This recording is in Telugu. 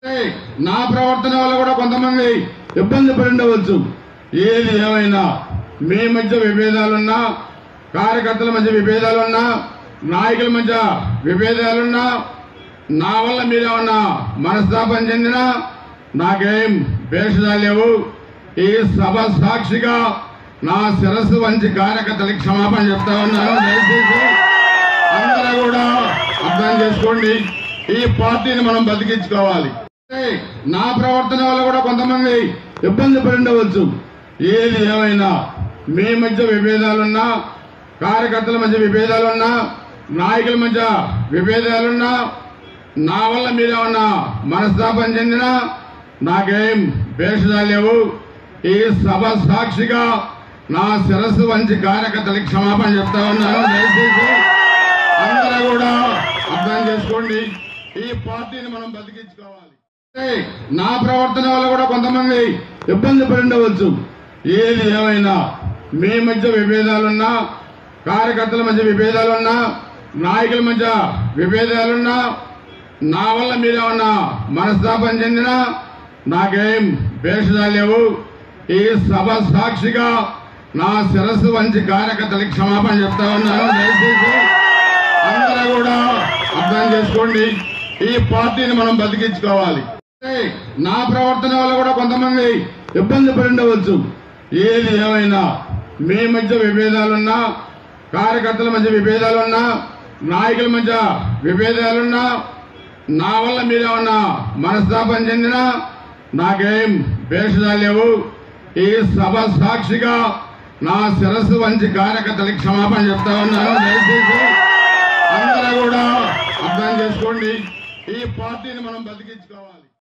ఏయ్, నా ప్రవర్తన వల్ల కూడా కొంతమంది ఇబ్బంది పడి ఉండవచ్చు ఏది ఏమైనా మీ మధ్య విభేదాలున్నా కార్యకర్తల మధ్య విభేదాలున్నా నాయకుల మధ్య విభేదాలున్నా నా వల్ల మీరేమన్నా మనస్తాపం చెందినా నాకేం భేషజాలు లేవు ఈ సభ సాక్షిగా నా శిరస్సు వంచి కార్యకర్తలకు క్షమాపణ చెప్తా ఉన్నాను దయచేసి అందరూ కూడా అర్థం చేసుకోండి ఈ పార్టీని మనం బతికించుకోవాలి ఏయ్, నా ప్రవర్తన వల్ల కూడా కొంతమంది ఇబ్బంది పడి ఉండవచ్చు ఏది ఏమైనా మీ మధ్య విభేదాలున్నా కార్యకర్తల మధ్య విభేదాలున్నా నాయకుల మధ్య విభేదాలున్నా నా వల్ల మీరేమన్నా మనస్తాపం చెందినా నాకేం భేషజాలు లేవు ఈ సభ సాక్షిగా నా శిరస్సు వంచి కార్యకర్తలకు క్షమాపణ చెప్తా ఉన్నాను దయచేసి అందరూ కూడా అర్థం చేసుకోండి ఈ పార్టీని మనం బతికించుకోవాలి ఏయ్, నా ప్రవర్తన వల్ల కూడా కొంతమంది ఇబ్బంది పడి ఉండవచ్చు ఏది ఏమైనా మీ మధ్య విభేదాలున్నా కార్యకర్తల మధ్య విభేదాలున్నా నాయకుల మధ్య విభేదాలున్నా నా వల్ల మీరేమన్నా మనస్తాపం చెందినా నాకేం భేషజాలు లేవు ఈ సభ సాక్షిగా నా శిరస్సు వంచి కార్యకర్తలకు క్షమాపణ చెప్తా ఉన్నాను దయచేసి అందరూ కూడా అర్థం చేసుకోండి ఈ పార్టీని మనం బతికించుకోవాలి ఏయ్, నా ప్రవర్తన వల్ల కూడా కొంతమంది ఇబ్బంది పడి ఉండవచ్చు ఏది ఏమైనా మీ మధ్య విభేదాలున్నా కార్యకర్తల మధ్య విభేదాలున్నా నాయకుల మధ్య విభేదాలున్నా నా వల్ల మీరేమన్నా మనస్తాపం చెందినా నాకేం భేషజాలు లేవు ఈ సభ సాక్షిగా నా శిరస్సు వంచి కార్యకర్తలకు క్షమాపణ చెప్తా ఉన్నాను దయచేసి అందరూ కూడా అర్థం చేసుకోండి ఈ పార్టీని మనం బతికించుకోవాలి